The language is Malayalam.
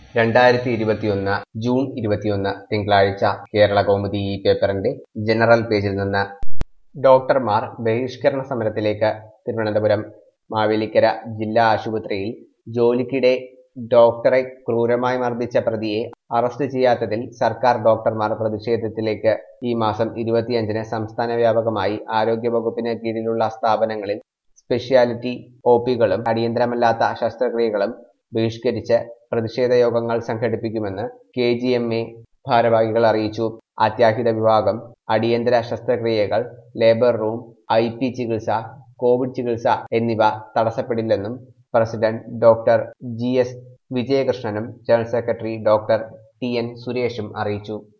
രണ്ടായിരത്തി ഇരുപത്തിയൊന്ന് ജൂൺ ഇരുപത്തിയൊന്ന് തിങ്കളാഴ്ച കേരള കൗമുദി ഈ പേപ്പറിന്റെ ജനറൽ പേജിൽ നിന്ന് ഡോക്ടർമാർ ബഹിഷ്കരണ സമരത്തിലേക്ക് തിരുവനന്തപുരം മാവേലിക്കര ജില്ലാ ആശുപത്രിയിൽ ജോലിക്കിടെ ഡോക്ടറെ ക്രൂരമായി മർദ്ദിച്ച പ്രതിയെ അറസ്റ്റ് ചെയ്യാത്തതിൽ സർക്കാർ ഡോക്ടർമാർ പ്രതിഷേധത്തിലേക്ക് ഈ മാസം ഇരുപത്തിയഞ്ചിന് സംസ്ഥാന വ്യാപകമായി ആരോഗ്യവകുപ്പിന് കീഴിലുള്ള സ്ഥാപനങ്ങളിൽ സ്പെഷ്യാലിറ്റി ഒ പികളും അടിയന്തരമല്ലാത്ത ശസ്ത്രക്രിയകളും ബഹിഷ്കരിച്ച് പ്രതിഷേധ യോഗങ്ങൾ സംഘടിപ്പിക്കുമെന്ന് കെ ജി എം എ ഭാരവാഹികൾ അറിയിച്ചു അത്യാഹിത വിഭാഗം അടിയന്തര ശസ്ത്രക്രിയകൾ ലേബർ റൂം ഐ പി ചികിത്സ കോവിഡ് ചികിത്സ എന്നിവ തടസ്സപ്പെടില്ലെന്നും പ്രസിഡന്റ് ഡോക്ടർ ജി എസ് വിജയകൃഷ്ണനും general secretary doctor T N സുരേഷും അറിയിച്ചു